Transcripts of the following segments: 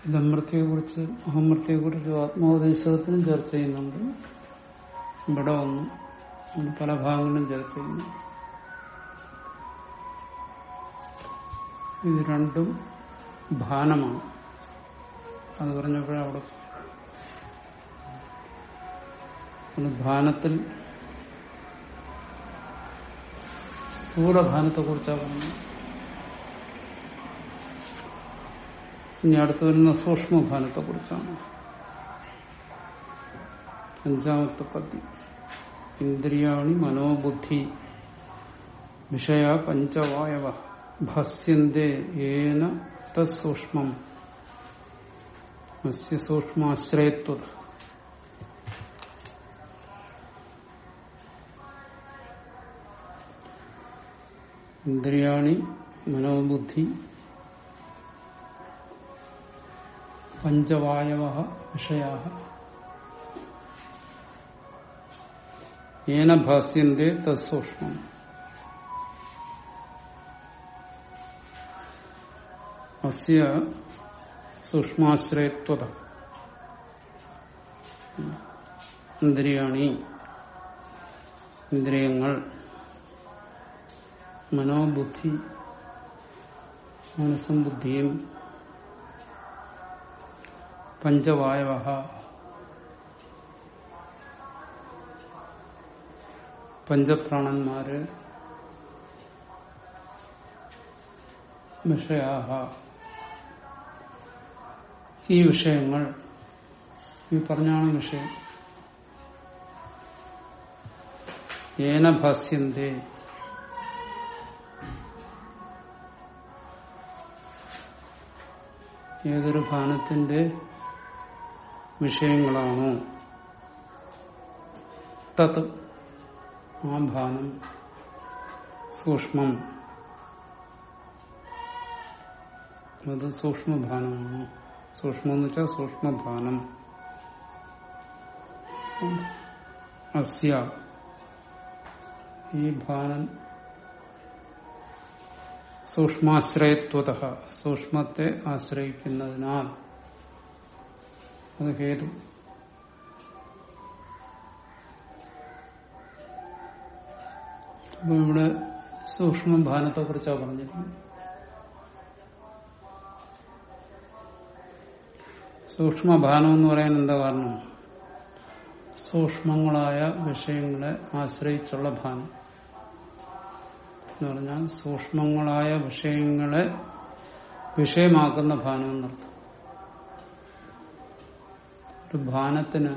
ദമൃത്തിയെ കുറിച്ച് അഹമൃത്തിയെ കുറിച്ച് ആത്മോപദേശത്തിനും ചർച്ച ചെയ്യുന്നുണ്ട് ഇവിടെ ഒന്നും അങ്ങനെ പല ഭാഗങ്ങളിലും ചർച്ച ചെയ്യുന്നു ഇത് രണ്ടും ഭാനമാണ് അത് പറഞ്ഞപ്പോഴേ അവിടെ അത് ഭാനത്തിൽ സ്ഥൂലഭാനത്തെ കുറിച്ചാണ് പറഞ്ഞത് ഇനി അടുത്ത് വരുന്ന സൂക്ഷ്മഭാനത്തെ കുറിച്ചാണ് അഞ്ചാമത്തെ പദ്യം ഇന്ദ്രിയാണി മനോബുദ്ധി വിഷയ പഞ്ചവായവ ഭസ്യന്തേ ഏന തൂക്ഷ്മം അസ്യ സൂക്ഷ്മാശ്രയത്വത ഇന്ദ്രിയാണി മനോബുദ്ധി പഞ്ചവായവ വിഷയാ ഏന ഭാസ്യന്തേ തൂക്ഷ്മം അസ്യ സൂക്ഷ്മാശ്രയത്വത ഇന്ദ്രിയാണി ഇന്ദ്രിയങ്ങൾ മനോബുദ്ധി മനസ്സും ബുദ്ധിയും പഞ്ചവായവ പഞ്ചപ്രാണന്മാര് വിഷയാഹ ഈ വിഷയങ്ങൾ ഈ പറഞ്ഞാണ് വിഷയം ഏന ഭാസ്യന്തേ ഏതൊരു ഭാനത്തിന്റെ വിഷയങ്ങളാണോ തത് ആ ഭാനം സൂക്ഷ്മം അത് സൂക്ഷ്മഭാനമാണ് സൂക്ഷ്മം എന്ന് വെച്ചാൽ സൂക്ഷ്മഭാനം അസ്യ ഈ ഭാനം സൂക്ഷ്മാശ്രയത്വത സൂക്ഷ്മത്തെ ആശ്രയിക്കുന്നതിനാൽ അത് ഹേതു അപ്പൊ ഇവിടെ സൂക്ഷ്മഭാനത്തെ കുറിച്ചാണ് പറഞ്ഞിരിക്കുന്നത് സൂക്ഷ്മഭാനം എന്ന് പറയാൻ എന്താ കാരണം സൂക്ഷ്മങ്ങളായ വിഷയങ്ങളെ ആശ്രയിച്ചുള്ള ഭാനം എന്ന് പറഞ്ഞാൽ സൂക്ഷ്മങ്ങളായ വിഷയങ്ങളെ വിഷയമാക്കുന്ന ഭാനം എന്നർത്ഥം ഒരു ഭാനത്തിന്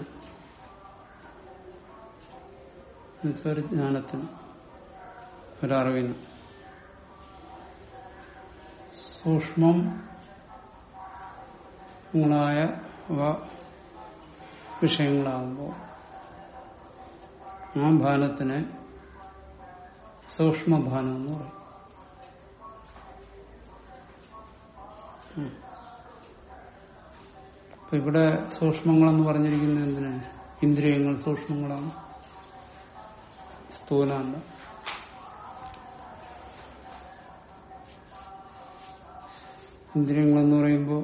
ഒരു ജ്ഞാനത്തിന് ഒരറിവിന് സൂക്ഷ്മം ങ്ങളായ വിഷയങ്ങളാകുമ്പോൾ ആ ഭാനത്തിനെ സൂക്ഷ്മഭാനം എന്ന് പറയും അപ്പൊ ഇവിടെ സൂക്ഷ്മങ്ങളെന്ന് പറഞ്ഞിരിക്കുന്നത് എന്തിനാ ഇന്ദ്രിയങ്ങൾ സൂക്ഷ്മങ്ങളാണ് സ്ഥൂലമല്ല ഇന്ദ്രിയങ്ങളെന്ന് പറയുമ്പോൾ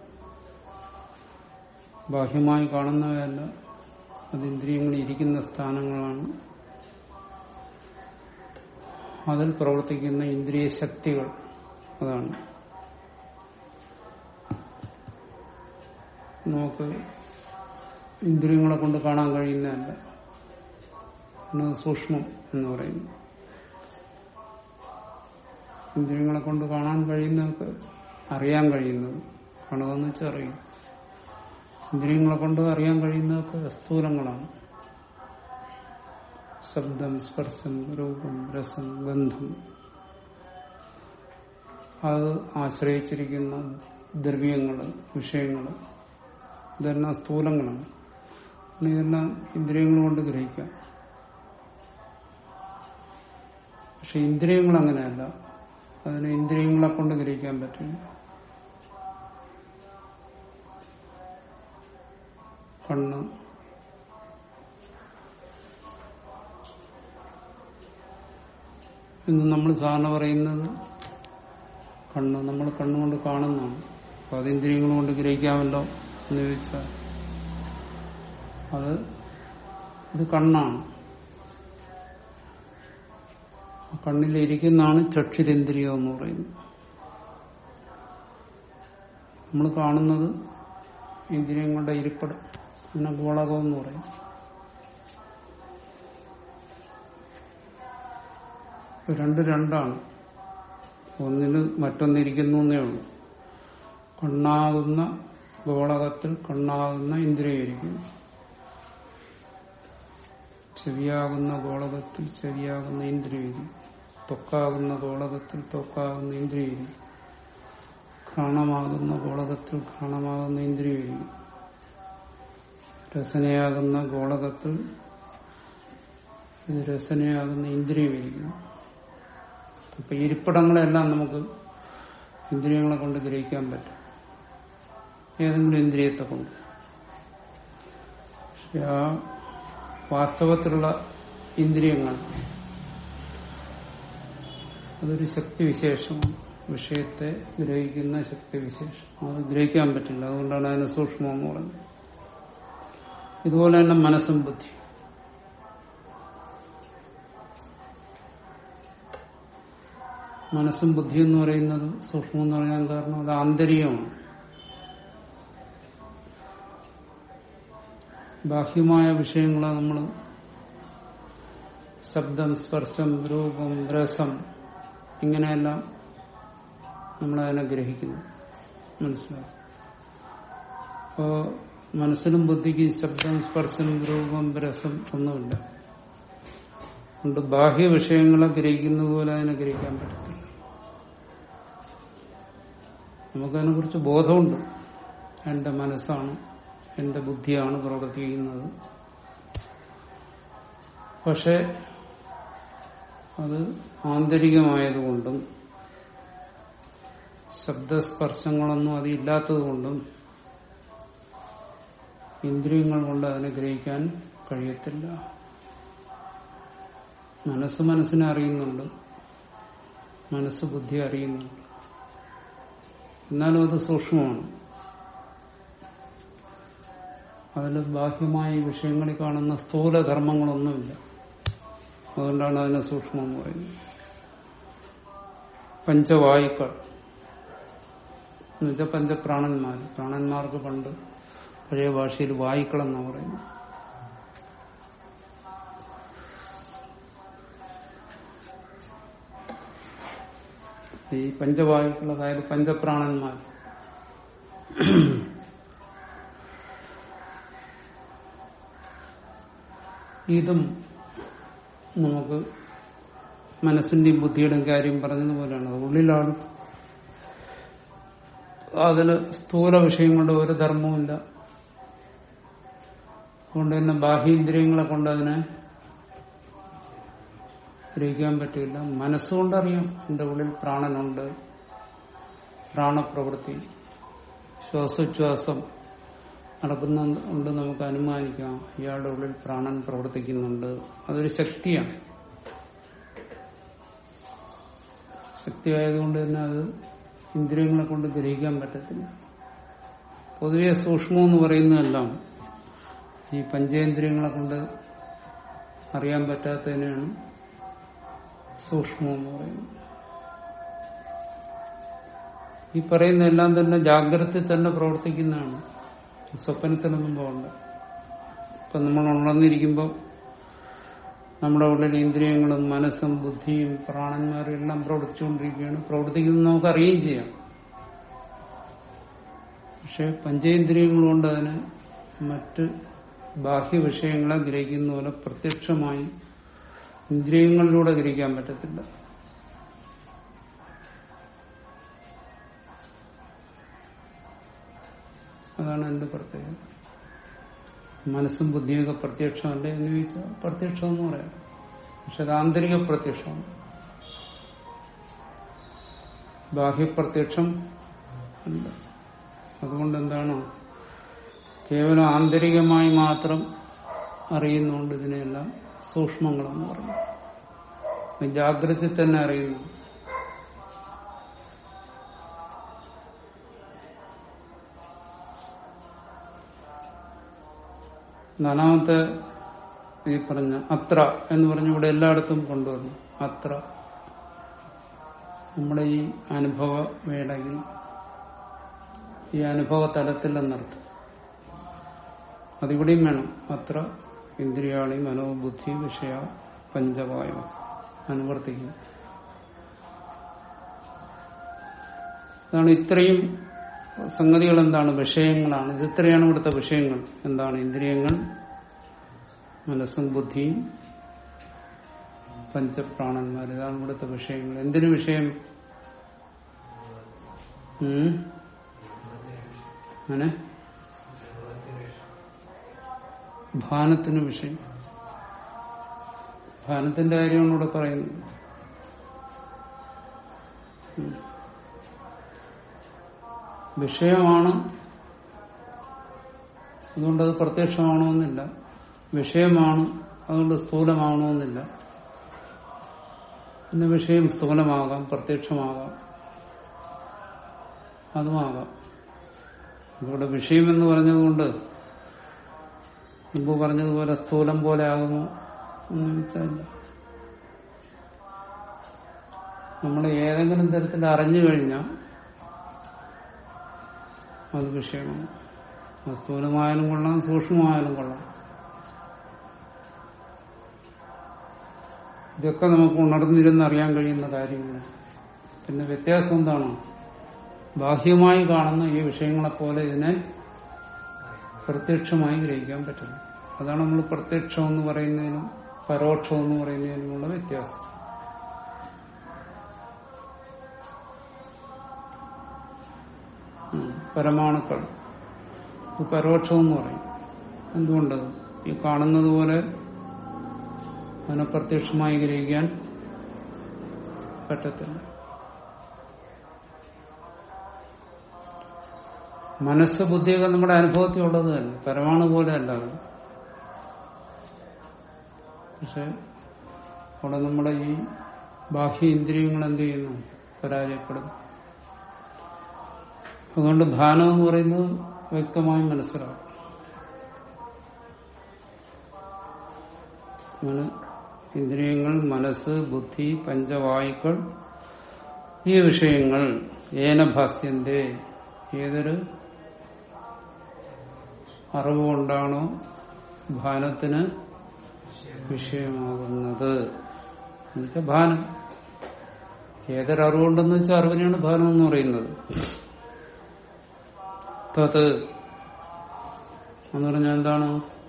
ബാഹ്യമായി കാണുന്നവയല്ല അത് ഇന്ദ്രിയങ്ങൾ ഇരിക്കുന്ന സ്ഥാനങ്ങളാണ് അതിൽ പ്രവർത്തിക്കുന്ന ഇന്ദ്രിയ ശക്തികൾ അതാണ് നമുക്ക് ഇന്ദ്രിയങ്ങളെ കൊണ്ട് കാണാൻ കഴിയുന്നതല്ല സൂക്ഷ്മം എന്ന് പറയുന്നു ഇന്ദ്രിയങ്ങളെ കൊണ്ട് കാണാൻ കഴിയുന്നതൊക്കെ അറിയാൻ കഴിയുന്നത് കാണുകയെന്ന് വെച്ചാൽ അറിയും ഇന്ദ്രിയങ്ങളെ കൊണ്ട് അറിയാൻ കഴിയുന്നതൊക്കെ സ്ഥൂലങ്ങളാണ് ശബ്ദം സ്പർശം രൂപം രസം ഗന്ധം അത് ആശ്രയിച്ചിരിക്കുന്ന ദ്രവ്യങ്ങള് വിഷയങ്ങള് ഇതെല്ലാം സ്ഥൂലങ്ങളാണ് ഇതെല്ലാം ഇന്ദ്രിയങ്ങൾ കൊണ്ട് ഗ്രഹിക്കാം പക്ഷെ ഇന്ദ്രിയങ്ങൾ അങ്ങനെയല്ല അതിന് ഇന്ദ്രിയങ്ങളെ കൊണ്ട് ഗ്രഹിക്കാൻ പറ്റില്ല കണ്ണ് എന്ന് നമ്മൾ സാധാരണ പറയുന്നത് കണ്ണ് നമ്മൾ കണ്ണുകൊണ്ട് കാണുന്നതാണ് അപ്പൊ അത് ഇന്ദ്രിയങ്ങൾ കൊണ്ട് ഗ്രഹിക്കാമല്ലോ എന്ന് ചോദിച്ചാൽ അത് ഇത് കണ്ണാണ് ആ കണ്ണിലിരിക്കുന്നതാണ് ചക്ഷിരേന്ദ്രിയം എന്ന് പറയുന്നത് നമ്മൾ കാണുന്നത് ഇന്ദ്രിയങ്ങളുടെ ഇരിപ്പിടം പിന്നെ ഗോളകം എന്ന് പറയും രണ്ട് രണ്ടാണ് ഒന്നിന് മറ്റൊന്നിരിക്കുന്നു എന്നേ ഉള്ളൂ കണ്ണാകുന്ന ഗോളകത്തിൽ കണ്ണാകുന്ന ഇന്ദ്രിയം ഇരിക്കുന്നു ചെവിയാകുന്ന ഗോളകത്തിൽ ചെവിയാകുന്ന ഇന്ദ്രിയം ഇരിക്കും ത്വക്കാകുന്ന ഗോളകത്തിൽ ത്വക്കാകുന്ന ഇന്ദ്രിയം ഇരിക്കും ഘ്രാണമാകുന്ന ഗോളകത്തിൽ ഘ്രാണമാകുന്ന ഇന്ദ്രിയം ഇരിക്കും രസനയാകുന്ന ഗോളകത്തിൽ ഇത് രസനയാകുന്ന ഇന്ദ്രിയം ഇരിക്കുന്നു അപ്പൊ ഇരിപ്പിടങ്ങളെല്ലാം നമുക്ക് ഇന്ദ്രിയങ്ങളെ കൊണ്ട് ഗ്രഹിക്കാൻ പറ്റും ഏതെങ്കിലും ഇന്ദ്രിയത്തെ കൊണ്ട് പക്ഷെ ആ വാസ്തവത്തിലുള്ള ഇന്ദ്രിയങ്ങൾ അതൊരു ശക്തിവിശേഷമാണ് വിഷയത്തെ ഗ്രഹിക്കുന്ന ശക്തിവിശേഷം അത് ഗ്രഹിക്കാൻ പറ്റില്ല അതുകൊണ്ടാണ് അതിന് സൂക്ഷ്മം എന്ന് പറയുന്നത് ഇതുപോലെ തന്നെ മനസ്സും ബുദ്ധി മനസ്സും ബുദ്ധി എന്ന് പറയുന്നത് സൂക്ഷ്മം എന്ന് പറയാൻ കാരണം അത് ആന്തരികമാണ് ബാഹ്യമായ വിഷയങ്ങളെ നമ്മൾ ശബ്ദം സ്പർശം രൂപം രസം ഇങ്ങനെയെല്ലാം നമ്മളതിനെ ഗ്രഹിക്കുന്നു മനസ്സിലാവും അപ്പോ മനസ്സിനും ബുദ്ധിക്കും ശബ്ദം സ്പർശം രൂപം രസം ഒന്നുമില്ല അതുകൊണ്ട് ബാഹ്യ വിഷയങ്ങളെ ഗ്രഹിക്കുന്നത് പോലെ അതിനെ ഗ്രഹിക്കാൻ പറ്റത്തില്ല നമുക്കതിനെ കുറിച്ച് ബോധമുണ്ട് എന്റെ മനസ്സാണ് എന്റെ ബുദ്ധിയാണ് പ്രവർത്തിക്കുന്നത് പക്ഷെ അത് ആന്തരികമായതുകൊണ്ടും ശബ്ദസ്പർശങ്ങളൊന്നും അതില്ലാത്തതുകൊണ്ടും ഇന്ദ്രിയങ്ങൾ കൊണ്ട് അതിനെ ഗ്രഹിക്കാൻ കഴിയത്തില്ല മനസ്സ് മനസ്സിനെ അറിയുന്നുണ്ട് മനസ്സ് ബുദ്ധി അറിയുന്നുണ്ട് എന്നാലും അത് സൂക്ഷ്മമാണ് അതിൽ ബാഹ്യമായ വിഷയങ്ങളിൽ കാണുന്ന സ്ഥൂലധർമ്മങ്ങളൊന്നുമില്ല അതുകൊണ്ടാണ് അതിനെ സൂക്ഷ്മം എന്ന് പറയുന്നത് പഞ്ചവായുക്കൾ എന്നുവെച്ചാൽ പഞ്ചപ്രാണന്മാർ പ്രാണന്മാർക്ക് പണ്ട് പഴയ ഭാഷയിൽ വായുക്കളെന്നാണ് പറയുന്നത് ഈ പഞ്ചവായുക്കൾ അതായത് പഞ്ചപ്രാണന്മാർ ഇതും നമുക്ക് മനസ്സിന്റെയും ബുദ്ധിയുടെയും കാര്യം പറഞ്ഞതുപോലെയാണ് ഉള്ളിലാണ് അതിന് സ്ഥൂല വിഷയങ്ങളുടെ ഒരു ധർമ്മവുമില്ല അതുകൊണ്ട് തന്നെ ബാഹ്യേന്ദ്രിയങ്ങളെ കൊണ്ട് അതിനെ ഗ്രഹിക്കാൻ പറ്റില്ല മനസ്സുകൊണ്ടറിയാം എന്റെ ഉള്ളിൽ പ്രാണനുണ്ട് പ്രാണപ്രവൃത്തി ശ്വാസോച്ഛ്വാസം നടക്കുന്നുണ്ട് നമുക്ക് അനുമാനിക്കാം ഇയാളുടെ ഉള്ളിൽ പ്രാണൻ പ്രവർത്തിക്കുന്നുണ്ട് അതൊരു ശക്തിയാണ് ശക്തിയായതുകൊണ്ട് തന്നെ അത് ഇന്ദ്രിയങ്ങളെ കൊണ്ട് ഗ്രഹിക്കാൻ പറ്റത്തില്ല പൊതുവെ സൂക്ഷ്മം എന്ന് പറയുന്നതെല്ലാം ഈ പഞ്ചേന്ദ്രിയങ്ങളെ കൊണ്ട് അറിയാൻ പറ്റാത്തതിനാണ് സൂക്ഷ്മം എന്ന് പറയുന്നത് ഈ പറയുന്ന എല്ലാം തന്നെ ജാഗ്രത തന്നെ പ്രവർത്തിക്കുന്നതാണ് സ്വപ്നത്തിലൊന്നും പോകണ്ട ഇപ്പൊ നമ്മൾ ഉണർന്നിരിക്കുമ്പോൾ നമ്മുടെ ഉള്ളിൽ ഇന്ദ്രിയങ്ങളും മനസ്സും ബുദ്ധിയും പ്രാണന്മാരും എല്ലാം പ്രവർത്തിച്ചുകൊണ്ടിരിക്കുകയാണ് പ്രവർത്തിക്കുന്നത് നമുക്ക് അറിയുകയും ചെയ്യാം പക്ഷെ പഞ്ചേന്ദ്രിയങ്ങൾ കൊണ്ട് അതിന് മറ്റ് ബാഹ്യ വിഷയങ്ങളെ ഗ്രഹിക്കുന്ന പോലെ പ്രത്യക്ഷമായി ഇന്ദ്രിയങ്ങളിലൂടെ ഗ്രഹിക്കാൻ പറ്റത്തില്ല അതാണ് എന്റെ പ്രത്യേകത മനസ്സും ബുദ്ധിയൊക്കെ പ്രത്യക്ഷമല്ലേ എന്ന് ചോദിച്ചാൽ പ്രത്യക്ഷം എന്ന് പറയാം പക്ഷെ അത് ആന്തരിക പ്രത്യക്ഷമാണ് ബാഹ്യപ്രത്യക്ഷം അല്ല അതുകൊണ്ട് എന്താണ് കേവലം ആന്തരികമായി മാത്രം അറിയുന്നുണ്ട് ഇതിനെല്ലാം സൂക്ഷ്മങ്ങളെന്ന് പറയും ജാഗ്രത തന്നെ അറിയുന്നു നാലാമത്തെ ഈ പറഞ്ഞ അത്ര എന്ന് പറഞ്ഞ ഇവിടെ എല്ലായിടത്തും കൊണ്ടുവന്നു അത്ര നമ്മുടെ ഈ അനുഭവ വേടയിൽ ഈ അനുഭവ തലത്തിൽ എന്നർത്ഥം അതിവിടെയും വേണം അത്ര ഇന്ദ്രിയാണി മനോബുദ്ധി വിഷയ പഞ്ചവായു അനുവർത്തിക്കുന്നു അതാണ് ഇത്രയും സംഗതികൾ എന്താണ് വിഷയങ്ങളാണ് ഇത് ഇത്രയാണ് ഇവിടുത്തെ വിഷയങ്ങൾ എന്താണ് ഇന്ദ്രിയങ്ങൾ മനസ്സും ബുദ്ധിയും പഞ്ചപ്രാണന്മാർ ഇതാണ് ഇവിടുത്തെ വിഷയങ്ങൾ എന്തിനു വിഷയം ഉം? അങ്ങനെ ഭാനത്തിന് വിഷയം ഭാനത്തിന്റെ കാര്യമാണ് ഇവിടെ പറയുന്നത് ഉം. വിഷയമാണ് അതുകൊണ്ട് അത് പ്രത്യക്ഷമാണോന്നില്ല വിഷയമാണ് അതുകൊണ്ട് സ്ഥൂലമാകണമെന്നില്ല പിന്നെ വിഷയം സ്ഥൂലമാകാം പ്രത്യക്ഷമാകാം അതുമാകാം ഇവിടെ വിഷയം എന്ന് പറഞ്ഞതുകൊണ്ട് മുമ്പ് പറഞ്ഞതുപോലെ സ്ഥൂലം പോലെ ആകുമോ എന്ന് ചോദിച്ചാൽ നമ്മൾ ഏതെങ്കിലും തരത്തിൽ അറിഞ്ഞു കഴിഞ്ഞാൽ അത് വിഷയമാണ് അത് സ്ഥൂലമായാലും കൊള്ളാം സൂക്ഷ്മമായാലും കൊള്ളാം ഇതൊക്കെ നമുക്ക് ഉണർന്നിരുന്ന് അറിയാൻ കഴിയുന്ന കാര്യങ്ങളാണ് പിന്നെ വ്യത്യാസം എന്താണ് ബാഹ്യമായി കാണുന്ന ഈ വിഷയങ്ങളെ പോലെ ഇതിനെ പ്രത്യക്ഷമായി ഗ്രഹിക്കാൻ പറ്റുന്നു അതാണ് നമ്മൾ പ്രത്യക്ഷം എന്ന് പറയുന്നതിനും പരോക്ഷം എന്ന് പറയുന്നതിനുമുള്ള വ്യത്യാസം ഉം. പരമാണുക്കൾ ഇത് പരോക്ഷം എന്ന് പറയും എന്തുകൊണ്ട് ഈ കാണുന്നത് പോലെ അതിനെ പ്രത്യക്ഷമായി ഗ്രഹിക്കാൻ പറ്റത്തില്ല മനസ്സ് ബുദ്ധിയൊക്കെ നമ്മുടെ അനുഭവത്തിലുള്ളത് തന്നെ പരമാണു പോലെ അല്ല അത് പക്ഷെ അവിടെ നമ്മുടെ ഈ ബാഹ്യ ഇന്ദ്രിയങ്ങൾ എന്ത് ചെയ്യുന്നു പരാജയപ്പെടുന്നു അതുകൊണ്ട് ധാനം എന്ന് പറയുന്നത് വ്യക്തമായി മനസ്സിലാവും അങ്ങനെ ഇന്ദ്രിയങ്ങൾ മനസ്സ് ബുദ്ധി പഞ്ചവായുക്കൾ ഈ വിഷയങ്ങൾ ഏനഭാസ്യന്റെ ഏതൊരു അറിവുകൊണ്ടാണോ ഭാനത്തിന് വിഷയമാകുന്നത് എന്നുവെച്ചാൽ ഭാനം ഏതൊരറിവുണ്ടെന്ന് വെച്ചാൽ അറിവിനെയാണ് ഭാനം എന്ന് പറയുന്നത് തത് എന്ന് പറഞ്ഞാൽ എന്താണ്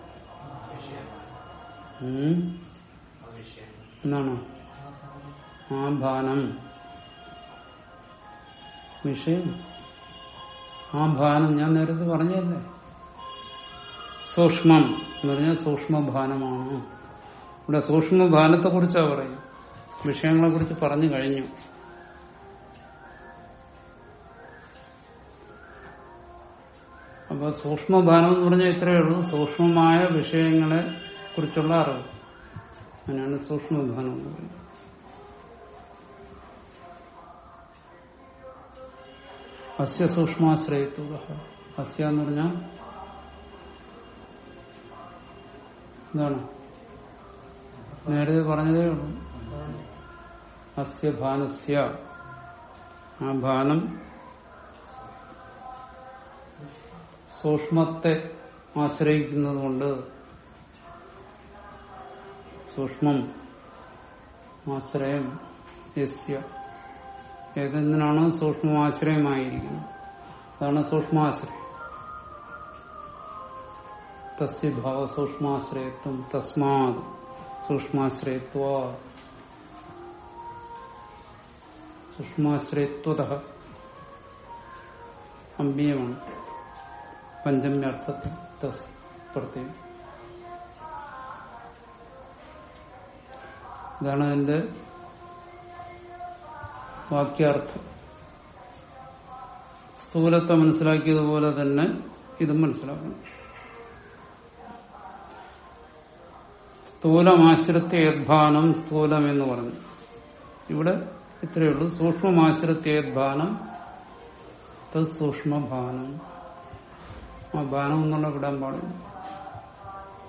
ഉം? എന്നാണോ ആ ഭാനം വിഷയം ആ ഭാനം ഞാൻ നേരത്തെ പറഞ്ഞല്ലേ സൂക്ഷ്മം എന്ന് പറഞ്ഞാൽ സൂക്ഷ്മഭാനമാണ് ഇവിടെ സൂക്ഷ്മഭാനത്തെ കുറിച്ചാണ് പറയും വിഷയങ്ങളെ കുറിച്ച് പറഞ്ഞു കഴിഞ്ഞു അപ്പൊ സൂക്ഷ്മഭാനം എന്ന് പറഞ്ഞാൽ ഇത്രയേ ഉള്ളൂ സൂക്ഷ്മമായ വിഷയങ്ങളെ കുറിച്ചുള്ള അറിവ് അങ്ങനെയാണ് സൂക്ഷ്മഭാനം എന്ന് പറയുന്നത് അസ്യ സൂക്ഷ്മാശ്രയത്വ അസ്യ എന്ന് പറഞ്ഞാൽ എന്താണ് നേരത്തെ പറഞ്ഞതേ ഉള്ളൂ അസ്യ ഭാനസ്യ ആ ഭാനം സൂക്ഷ്മത്തെ ആശ്രയിക്കുന്നത് കൊണ്ട് സൂക്ഷ്മം ആശ്രയം യസ്യ ഏതെന്തിനാണ് സൂക്ഷ്മാശ്രയമായിരിക്കുന്നത് അതാണ് സൂക്ഷ്മാശ്രയം തസ്യ ഭാവ സൂക്ഷ്മാശ്രയത്വം തസ്മാത് സൂക്ഷ്മാശ്രയത്വ സൂക്ഷ്മാശ്രയത്വത അമ്പിയമാണ് പഞ്ചമ്യർത്ഥത്തിൽ തസ് പ്രത്യേകം ഇതാണ് അതിന്റെ വാക്യാർത്ഥം സ്ഥൂലത്തെ മനസ്സിലാക്കിയതുപോലെ തന്നെ ഇതും മനസ്സിലാക്കണം സ്ഥൂലമാശ്രിത്യേദ്ഭാനം സ്ഥൂലം എന്ന് പറഞ്ഞു ഇവിടെ ഇത്രയേ ഉള്ളൂ സൂക്ഷ്മമാശ്രിത്യേദ്ഭാനം സൂക്ഷ്മഭാനം ആ ബാനം എന്നുള്ള വിടാൻ പാടില്ല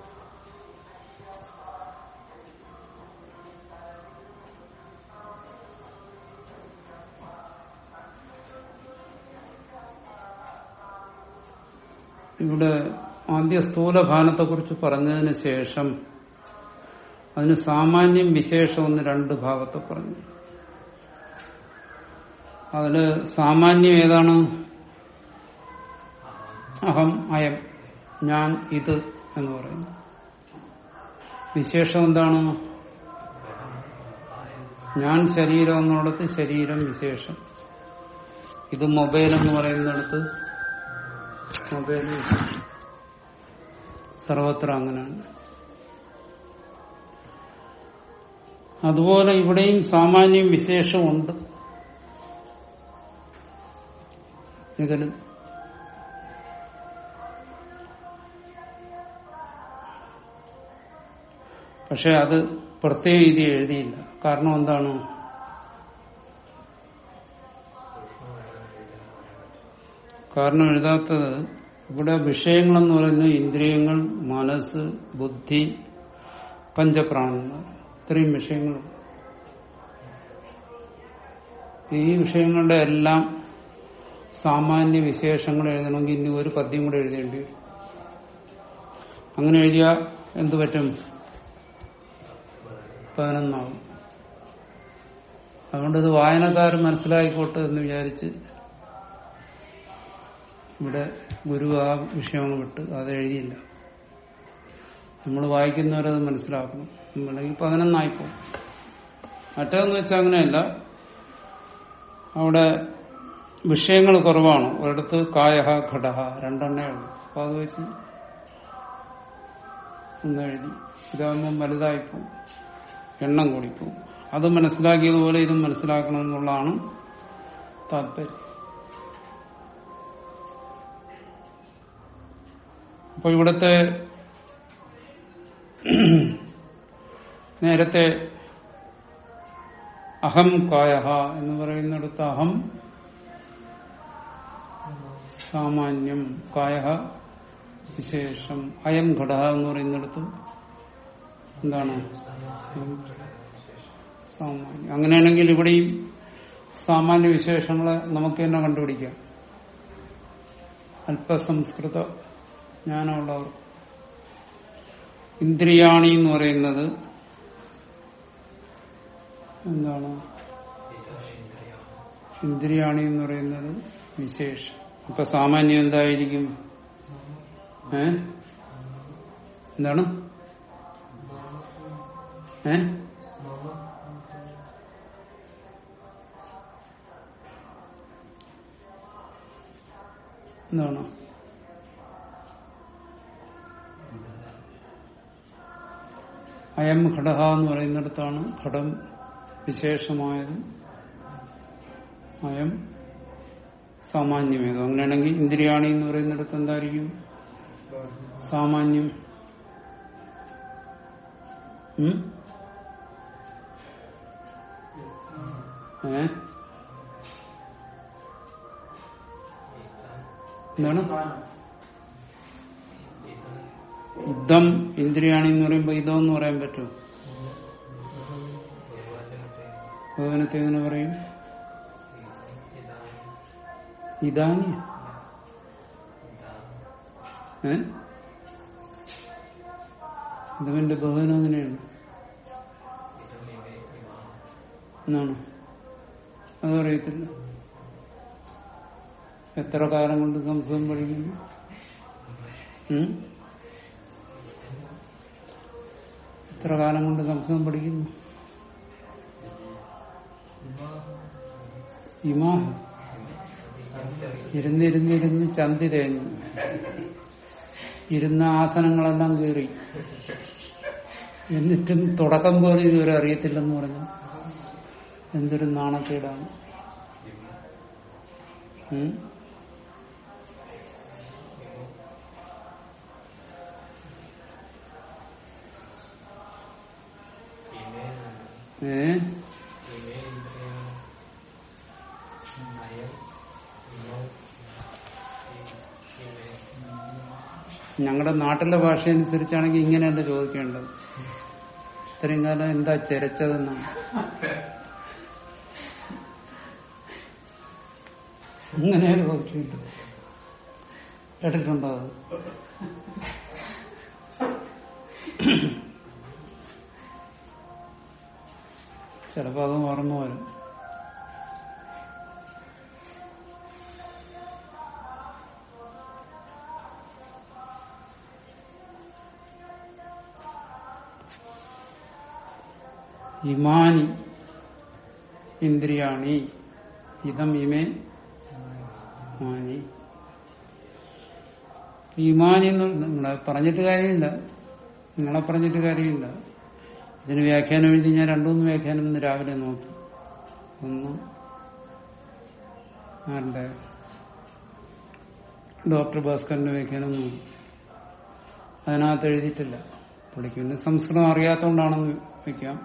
ഇവിടെ ആദ്യ സ്ഥൂലഭാനത്തെ കുറിച്ച് പറഞ്ഞതിന് ശേഷം അതിന് സാമാന്യം വിശേഷം എന്ന് രണ്ട് ഭാഗത്തെ പറഞ്ഞു അതില് സാമാന്യം ഏതാണ് അഹം അയം ഞാൻ ഇത് എന്ന് പറയുന്നു വിശേഷം എന്താണ് ഞാൻ ശരീരം എന്നുള്ളത് ശരീരം വിശേഷം ഇത് മൊബൈൽ എന്ന് പറയുന്നിടത്ത് മൊബൈൽ വിശേഷം. സർവത്ര അങ്ങനെയാണ് അതുപോലെ ഇവിടെയും സാമാന്യം വിശേഷമുണ്ട് ഇതിലും പക്ഷെ അത് പ്രത്യേക രീതി എഴുതിയില്ല കാരണം എന്താണ് കാരണം എഴുതാത്തത് ഇവിടെ വിഷയങ്ങളെന്ന് പറയുന്നത് ഇന്ദ്രിയങ്ങൾ മനസ്സ് ബുദ്ധി പഞ്ചപ്രാണന്മാർ ഇത്രയും വിഷയങ്ങളുണ്ട് ഈ വിഷയങ്ങളുടെ എല്ലാം സാമാന്യ വിശേഷങ്ങൾ എഴുതണമെങ്കിൽ ഇനി ഒരു പദ്യം കൂടെ എഴുതേണ്ടി വരും അങ്ങനെ എഴുതിയാൽ എന്തു പറ്റും പതിനൊന്നാവും അതുകൊണ്ട് ഇത് വായനക്കാർ മനസ്സിലായിക്കോട്ടെ എന്ന് വിചാരിച്ച് ഇവിടെ ഗുരു ആ വിഷയങ്ങൾ വിട്ട് അത് എഴുതിയില്ല നമ്മൾ വായിക്കുന്നവരത് മനസ്സിലാക്കണം അല്ലെങ്കിൽ പതിനൊന്നായിപ്പോ മറ്റേതെന്ന് വെച്ചാൽ അങ്ങനെയല്ല അവിടെ വിഷയങ്ങൾ കുറവാണ് ഒരിടത്ത് കായഹ ഘടഹ രണ്ടെണ്ണേ ഉള്ളൂ അപ്പൊ അത് വെച്ച് ഒന്ന് എഴുതി ഇതാകുമ്പം വലുതായിപ്പോ എണ്ണം കൂടിപ്പോ അത് മനസ്സിലാക്കിയതുപോലെ ഇതും മനസ്സിലാക്കണമെന്നുള്ളതാണ് താല്പര്യം അപ്പൊ ഇവിടുത്തെ നേരത്തെ അഹം കായഹ എന്ന് പറയുന്നിടത്ത് അഹം സാമാന്യം കായഹ വിശേഷം അയം ഘടക എന്ന് പറയുന്നിടത്ത് എന്താണ് സാമാന്യം അങ്ങനെയാണെങ്കിൽ ഇവിടെയും സാമാന്യ വിശേഷങ്ങളെ നമുക്ക് തന്നെ കണ്ടുപിടിക്കാം അല്പസംസ്കൃത ജ്ഞാനമുള്ളവർ ഇന്ദ്രിയാണി എന്ന് പറയുന്നത് എന്താണ് ഇന്ദ്രിയാണി എന്ന് പറയുന്നത് വിശേഷം അപ്പൊ സാമാന്യം എന്തായിരിക്കും ഏ എന്താണ് ഏ എന്താണ് അയം ഘടക എന്ന് പറയുന്നിടത്താണ് ഘടം വിശേഷമായത് അയം സാമാന്യമേതോ അങ്ങനെയാണെങ്കിൽ ഇന്ദ്രിയാണി എന്ന് പറയുന്നിടത്ത് എന്തായിരിക്കും സാമാന്യം ഉം? ഏ എന്താണ് യുദ്ധം ഇന്ദ്രിയാണി എന്ന് പറയുമ്പോ ഇതം എന്ന് പറയാൻ പറ്റുമോ ഭഗവനത്തെ എങ്ങനെ പറയും ഇതാനി ഏ ഇതവന്റെ ബഹുവനം അങ്ങനെയാണ് എന്നാണ് അതറിയത്തില്ല എത്ര കാലം കൊണ്ട് സംസ്കൃതം പഠിക്കുന്നു ഉം? എത്ര കാലം കൊണ്ട് സംസ്കൃതം പഠിക്കുന്നു ഇമാഹ ഇരുന്നിരുന്നിരുന്ന് ചന്തി തേഞ്ഞു ഇരുന്ന ആസനങ്ങളെല്ലാം കീറി എന്നിട്ടും തുടക്കം പോലും ഇതുവരെ അറിയത്തില്ലെന്ന് പറഞ്ഞു എന്തൊരു നാണക്കേടാണ് ഉം? ഏ ഞങ്ങളുടെ നാട്ടിലെ ഭാഷ അനുസരിച്ചാണെങ്കിൽ ഇങ്ങനെയല്ല ചോദിക്കേണ്ടത് ഇത്രയും കാലം എന്താ ചെരച്ചതെന്നാണ് അങ്ങനെ ചോദിക്കേണ്ടത് കേട്ടിട്ടുണ്ടോ അത് ചിലപ്പോ അത് ഓർമ്മ വരും ഇമാനി ഇന്ദ്രിയാണി ഇതം ഇമേ മാനി ഇമാനി എന്ന് നിങ്ങളെ പറഞ്ഞിട്ട് കാര്യമില്ല നിങ്ങളെ പറഞ്ഞിട്ട് കാര്യമില്ല ഇതിന് വ്യാഖ്യാനം വേണ്ടി ഞാൻ രണ്ടുമൂന്ന് വ്യാഖ്യാനം ഇന്ന് രാവിലെ നോക്കി ഒന്ന് ആരുടെ ഡോക്ടർ ഭാസ്കറിന്റെ വ്യാഖ്യാനം നോക്കി അതിനകത്ത് എഴുതിയിട്ടില്ല പുള്ളിക്ക് പിന്നെ സംസ്കൃതം അറിയാത്തോണ്ടാണെന്ന് വെക്കാം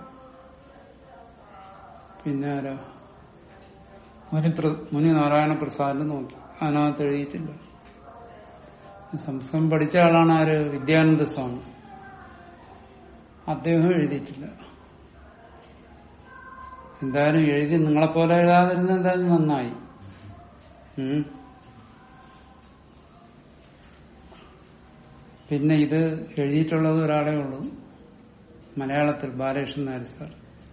പിന്നെ ആരോ മുനി പ്ര- മുനി നാരായണ പ്രസാദിന് നോക്കി അതിനകത്ത് എഴുതിയിട്ടില്ല സംസ്കൃതം പഠിച്ച ആളാണ് ആര് വിദ്യാനന്ദ സ്വാമി അദ്ദേഹം എഴുതിയിട്ടില്ല എന്തായാലും എഴുതി നിങ്ങളെപ്പോലെ എഴുതാതിരുന്ന എന്തായാലും നന്നായി ഉം. പിന്നെ ഇത് എഴുതിയിട്ടുള്ളത് ഒരാളേ ഉള്ളൂ മലയാളത്തിൽ ബാലകൃഷ്ണൻ നായർ സാർ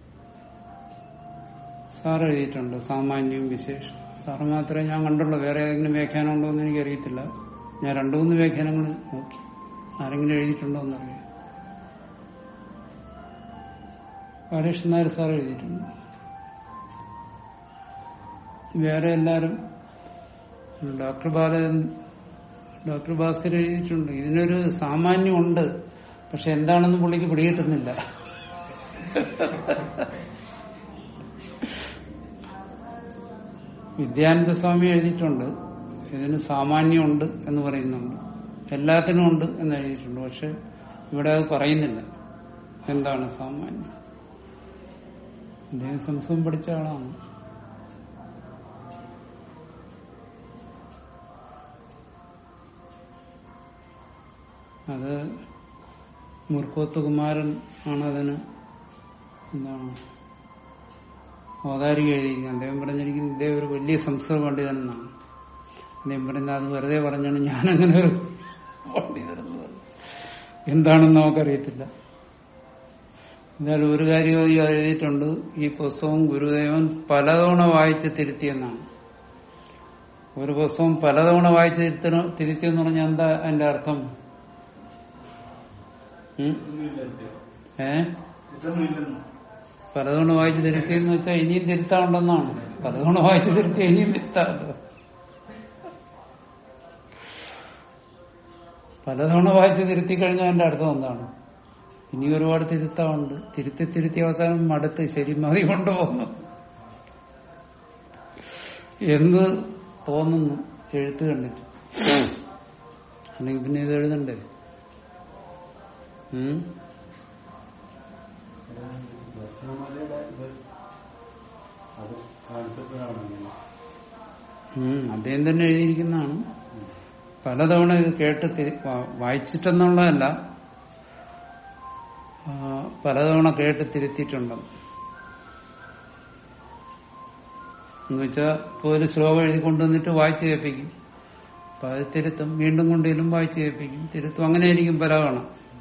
സാർ എഴുതിയിട്ടുണ്ട് സാമാന്യവും വിശേഷം സാറ് മാത്രമേ ഞാൻ കണ്ടുള്ളൂ വേറെ ഏതെങ്കിലും വ്യാഖ്യാനം ഉണ്ടോ എന്ന് എനിക്കറിയത്തില്ല ഞാൻ രണ്ടു മൂന്ന് വ്യാഖ്യാനങ്ങൾ നോക്കി ആരെങ്കിലും എഴുതിയിട്ടുണ്ടോ എന്നറിയാം ബാലകൃഷ്ണൻ നായർ സാർ എഴുതിയിട്ടുണ്ട് വേറെ എല്ലാരും ഡോക്ടർ ബാല ഡോക്ടർ ഭാസ്കർ എഴുതിയിട്ടുണ്ട് ഇതിനൊരു സാമാന്യം ഉണ്ട് പക്ഷെ എന്താണെന്ന് പുള്ളിക്ക് പിടികിട്ടുന്നില്ല വിദ്യാനന്ദ സ്വാമി എഴുതിയിട്ടുണ്ട് ഇതിന് സാമാന്യമുണ്ട് എന്ന് പറയുന്നുണ്ട് എല്ലാത്തിനും ഉണ്ട് എന്ന് എഴുതിയിട്ടുണ്ട് പക്ഷെ ഇവിടെ അത് പറയുന്നില്ല എന്താണ് സാമാന്യം അദ്ദേഹം സംസ്കൃതം പഠിച്ച ആളാണ് അത് മുർക്കോത്ത് കുമാരൻ ആണ് അതിന് എന്താണ് അവതാരിക എഴുതിയിരിക്കുന്നത് അദ്ദേഹം പറഞ്ഞിരിക്കുന്നത് ഇദ്ദേഹം ഒരു വലിയ സംസ്കൃത പണ്ഡിതൻ എന്നാണ് അദ്ദേഹം പറയുന്നത് അത് വെറുതെ പറഞ്ഞാണ് ഞാനങ്ങനെ ഒരു പണ്ഡിതനെന്ന് പറഞ്ഞു. എന്താണെന്ന് നമുക്കറിയത്തില്ല എന്തായാലും ഒരു കാര്യം ഈ എഴുതിയിട്ടുണ്ട് ഈ പുസ്തകം ഗുരുദേവൻ പലതവണ വായിച്ച് തിരുത്തിയെന്നാണ് ഒരു പുസ്തകം പലതവണ വായിച്ച് തിരുത്തണ തിരുത്തിയെന്ന് പറഞ്ഞാൽ എന്താ അതിന്റെ അർത്ഥം ഉം? ഏ പലതവണ വായിച്ച് തിരുത്തിയെന്ന് വെച്ചാൽ ഇനിയും തിരുത്താനുണ്ടെന്നാണ് പലതവണ വായിച്ച് തിരുത്തി ഇനിയും തിരുത്താമല്ലോ പലതവണ വായിച്ച് തിരുത്തി കഴിഞ്ഞാൽ അതിന്റെ അർത്ഥം എന്താണ് ഇനി ഒരുപാട് തിരുത്താറുണ്ട് തിരുത്തി തിരുത്തി അവസാനം മടുത്ത് ശരി മതി കൊണ്ടുപോകുന്നു എന്ന് തോന്നുന്നു എഴുത്ത് കണ്ടിട്ട് അല്ലെങ്കിൽ പിന്നെ ഇത് എഴുതണ്ടേ ഉം ഉം, അദ്ദേഹം തന്നെ എഴുതിയിരിക്കുന്നതാണ് പലതവണ ഇത് കേട്ട് തിരി- വാ- വായിച്ചിട്ടെന്നുള്ളതല്ല ആ, പലതവണ കേട്ട് തിരുത്തിയിട്ടുണ്ട് എന്നുവെച്ചാൽ ഇപ്പൊ ഒരു ശ്ലോകം എഴുതി കൊണ്ടുവന്നിട്ട് വായിച്ചു കേൾപ്പിക്കും അപ്പൊ അത് തിരുത്തും വീണ്ടും കൊണ്ടുവരും വായിച്ചു കേൾപ്പിക്കും തിരുത്തും അങ്ങനെ ആയിരിക്കും പലതവണ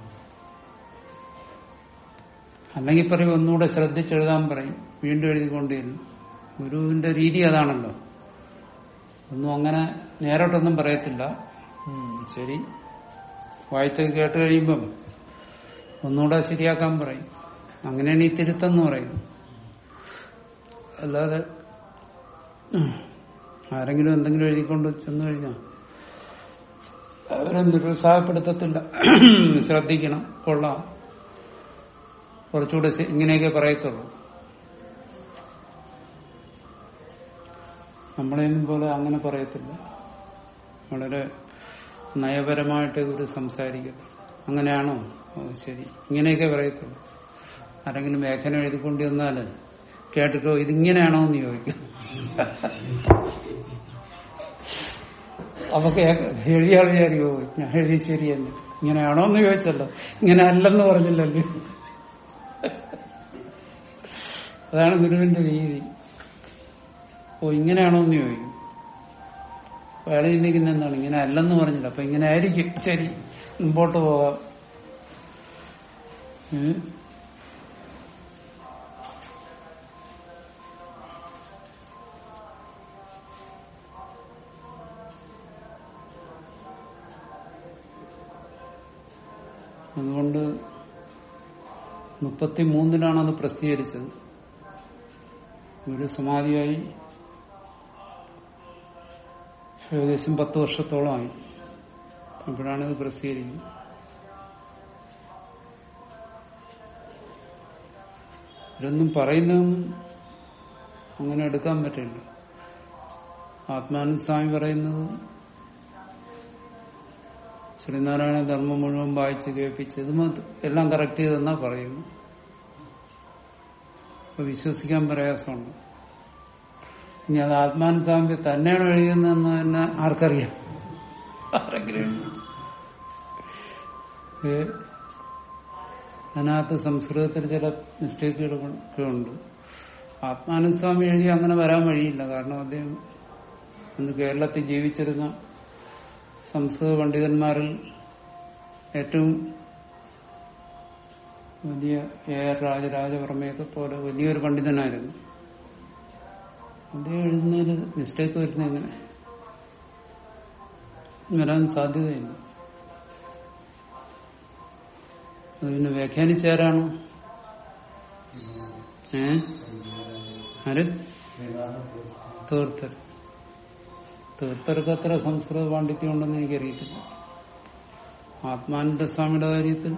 അല്ലെങ്കിൽ പറയും ഒന്നുകൂടെ ശ്രദ്ധിച്ചെഴുതാൻ പറയും വീണ്ടും എഴുതിക്കൊണ്ടിരുന്നു ഗുരുവിന്റെ രീതി അതാണല്ലോ ഒന്നും അങ്ങനെ നേരോട്ടൊന്നും പറയത്തില്ല ഉം, ശരി വായിച്ചത് കേട്ട് കഴിയുമ്പം ഒന്നുകൂടെ ശരിയാക്കാൻ പറയും അങ്ങനെയാണ് ഈ തിരുത്തെന്ന് പറയുന്നത് അല്ലാതെ ഉം, ആരെങ്കിലും എന്തെങ്കിലും എഴുതിക്കൊണ്ട് ചെന്നു കഴിഞ്ഞാൽ അവരെ നിരുത്സാഹപ്പെടുത്തത്തില്ല ശ്രദ്ധിക്കണം കൊള്ളാം കുറച്ചുകൂടെ ശ- ഇങ്ങനെയൊക്കെ പറയത്തുള്ളൂ നമ്മളെയൊന്നും പോലെ അങ്ങനെ പറയത്തില്ല വളരെ നയപരമായിട്ട് ഒരു സംസാരിക്കത്തു അങ്ങനെയാണോ ഓ ശരി ഇങ്ങനെയൊക്കെ പറയത്തുള്ളൂ ആരെങ്കിലും വ്യാഖ്യാനം എഴുതിക്കൊണ്ട് വന്നാല് കേട്ടിട്ടോ ഇതിങ്ങനെയാണോ എന്ന് ചോദിക്കും അപ്പൊ കേ- എഴുതിയ ആൾ വിചാരിക്കോ ഞാൻ എഴുതി ശരിയല്ല ഇങ്ങനെയാണോ എന്ന് ചോദിച്ചല്ലോ ഇങ്ങനെ അല്ലെന്ന് പറഞ്ഞില്ലല്ലോ അതാണ് ഗുരുവിന്റെ രീതി ഓ ഇങ്ങനെയാണോ എന്ന് ചോദിക്കും അപ്പൊ അയാൾ ചിന്തിക്കുന്ന എന്താണ് ഇങ്ങനെ അല്ലെന്ന് പറഞ്ഞില്ല അപ്പൊ ഇങ്ങനെ ആയിരിക്കും ശരി മുമ്പോട്ട് പോകാം ഉം. അതുകൊണ്ട് മുപ്പത്തി മൂന്നിലാണ് അത് പ്രസിദ്ധീകരിച്ചത് ഒരു സമാധിയായി ഏകദേശം പത്ത് വർഷത്തോളമായി അപ്പോഴാണ് ഇത് പ്രസിദ്ധീകരിക്കുന്നത് ഇവരൊന്നും പറയുന്നതൊന്നും അങ്ങനെ എടുക്കാൻ പറ്റില്ല ആത്മാനന്ദ സ്വാമി പറയുന്നത് ശ്രീനാരായണ ധർമ്മം മുഴുവൻ വായിച്ച് കേൾപ്പിച്ച് ഇത് മതി. എല്ലാം കറക്റ്റ് ചെയ്തെന്നാ പറയുന്നു അപ്പൊ വിശ്വസിക്കാൻ പ്രയാസമുണ്ട് ഇനി അത് ആത്മാനന്ദ സ്വാമി തന്നെയാണ് എഴുതിയതെന്ന് തന്നെ ആർക്കറിയാം ആരെങ്കിലും ഏ, അതിനകത്ത് സംസ്കൃതത്തിൽ ചില മിസ്റ്റേക്കുകളൊക്കെ ഉണ്ട് ആത്മാനന്ദ സ്വാമി എഴുതി അങ്ങനെ വരാൻ വഴിയില്ല കാരണം അദ്ദേഹം അന്ന് കേരളത്തിൽ ജീവിച്ചിരുന്ന സംസ്കൃത പണ്ഡിതന്മാരിൽ ഏറ്റവും വലിയ എ ആർ രാജരാജവർമ്മയൊക്കെ പോലെ വലിയൊരു പണ്ഡിതനായിരുന്നു അദ്ദേഹം എഴുതുന്നതിൽ മിസ്റ്റേക്ക് വരുന്ന എങ്ങനെ വരാൻ സാധ്യതയില്ല അത് പിന്നെ വ്യാഖ്യാനിച്ചാരാണ് ഏ ആര് തീർത്ഥർ തീർത്ഥർക്ക് അത്ര സംസ്കൃത പാണ്ഡിത്യം ഉണ്ടെന്ന് എനിക്കറിയത്തില്ല ആത്മാനന്ദ സ്വാമിയുടെ കാര്യത്തിൽ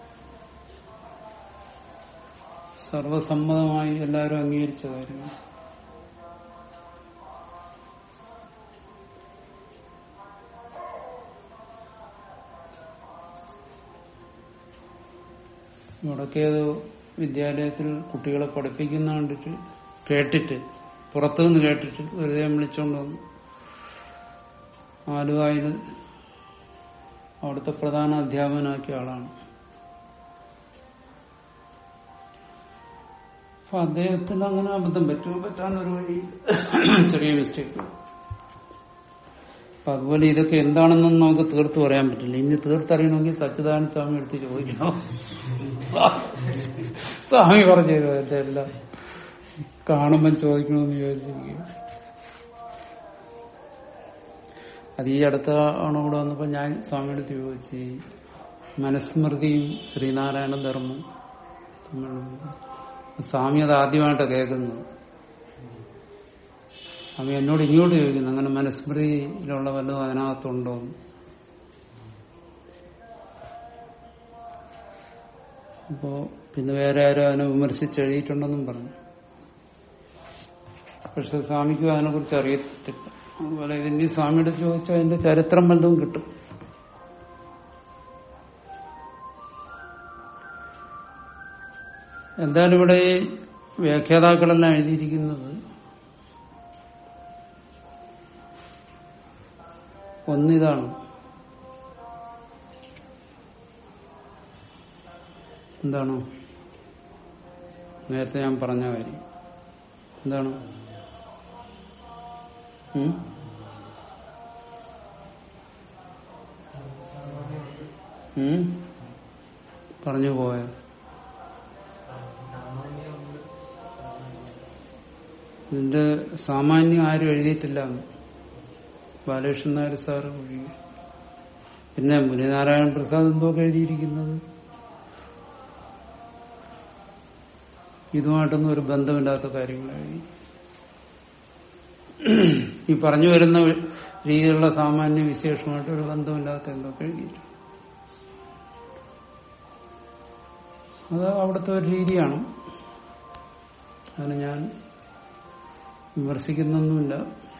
സർവസമ്മതമായി എല്ലാവരും അംഗീകരിച്ച കാര്യമാണ് മുടക്കിയത് വിദ്യാലയത്തിൽ കുട്ടികളെ പഠിപ്പിക്കുന്ന കണ്ടിട്ട് കേട്ടിട്ട് പുറത്തുനിന്ന് കേട്ടിട്ട് വെറുതെ വിളിച്ചോണ്ട് വന്നു ആലുവായിൽ അവിടുത്തെ പ്രധാന അധ്യാപകനാക്കിയ ആളാണ് അപ്പൊ അദ്ദേഹത്തിന് അങ്ങനെ അബദ്ധം പറ്റുമോ പറ്റാനൊരു വഴി ചെറിയ മിസ്റ്റേക്ക് അപ്പൊ അതുപോലെ ഇതൊക്കെ എന്താണെന്നും നമുക്ക് തീർത്ത് പറയാൻ പറ്റില്ല ഇനി തീർത്തറിയണമെങ്കിൽ സച്ചിദാനന്ദ സ്വാമി എടുത്ത് ചോദിക്കണം സ്വാമി പറഞ്ഞു തരുമോ എന്റെ എല്ലാം കാണുമ്പം ചോദിക്കണമെന്ന് ചോദിച്ചിരിക്കും അത് ഈ അടുത്ത ആണ് ഇവിടെ വന്നപ്പോ ഞാൻ സ്വാമിയുടെ അടുത്ത് ചോദിച്ചു ഈ മനസ്മൃതിയും ശ്രീനാരായണ ധർമ്മം തമ്മിലുള്ള സ്വാമി അത് ആദ്യമായിട്ടാണ് കേൾക്കുന്നത് സ്വാമി എന്നോട് ഇങ്ങോട്ട് ചോദിക്കുന്നു അങ്ങനെ മനസ്മൃതിയിലുള്ള വല്ലതും അതിനകത്തുണ്ടോ എന്ന്. അപ്പോ പിന്നെ വേറെ ആരും അതിനെ വിമർശിച്ച് എഴുതിയിട്ടുണ്ടെന്നും പറഞ്ഞു പക്ഷെ സ്വാമിക്കും അതിനെക്കുറിച്ച് അറിയത്തില്ല അതുപോലെ ഇതിന് സ്വാമിയുടെ ചോദിച്ചാൽ അതിന്റെ ചരിത്രം വല്ലതും കിട്ടും എന്തായാലും ഇവിടെ ഈ വ്യാഖ്യാതാക്കളെല്ലാം എഴുതിയിരിക്കുന്നത് ഒന്നിതാണ് എന്താണ് നേരത്തെ ഞാൻ പറഞ്ഞ കാര്യം എന്താണ് ഉം? ഉം? പറഞ്ഞു പോയോ ഇതിന്റെ സാമാന്യം ആരും എഴുതിയിട്ടില്ല എന്ന്. ബാലകൃഷ്ണൻ നായർ സാറ് ഒഴികെ പിന്നെ മുനിനാരായണ പ്രസാദ് എന്തൊക്കെ എഴുതിയിരിക്കുന്നത് ഇതുമായിട്ടൊന്നും ഒരു ബന്ധമില്ലാത്ത കാര്യങ്ങൾ എഴുതി ഈ പറഞ്ഞു വരുന്ന രീതിയിലുള്ള സാമാന്യ വിശേഷമായിട്ട് ഒരു ബന്ധമില്ലാത്ത എന്തൊക്കെ എഴുതിയിട്ടുണ്ട് അത് അവിടുത്തെ ഒരു രീതിയാണ് അതിന് ഞാൻ വിമർശിക്കുന്നൊന്നുമില്ല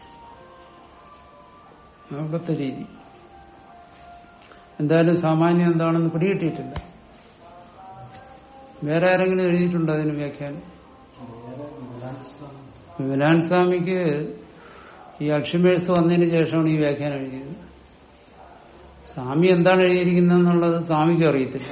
അവിടുത്തെ രീതി എന്തായാലും സാമാന്യം എന്താണെന്ന് പിടികിട്ടിയിട്ടില്ല വേറെ ആരെങ്കിലും എഴുതിയിട്ടുണ്ടോ അതിന് വ്യാഖ്യാനം വിമലാൻ സ്വാമിക്ക് ഈ അക്ഷിമേഴ്സ് വന്നതിന് ശേഷമാണ് ഈ വ്യാഖ്യാനം എഴുതിയത് സ്വാമി എന്താണ് എഴുതിയിരിക്കുന്നതെന്നുള്ളത് സ്വാമിക്ക് അറിയത്തില്ല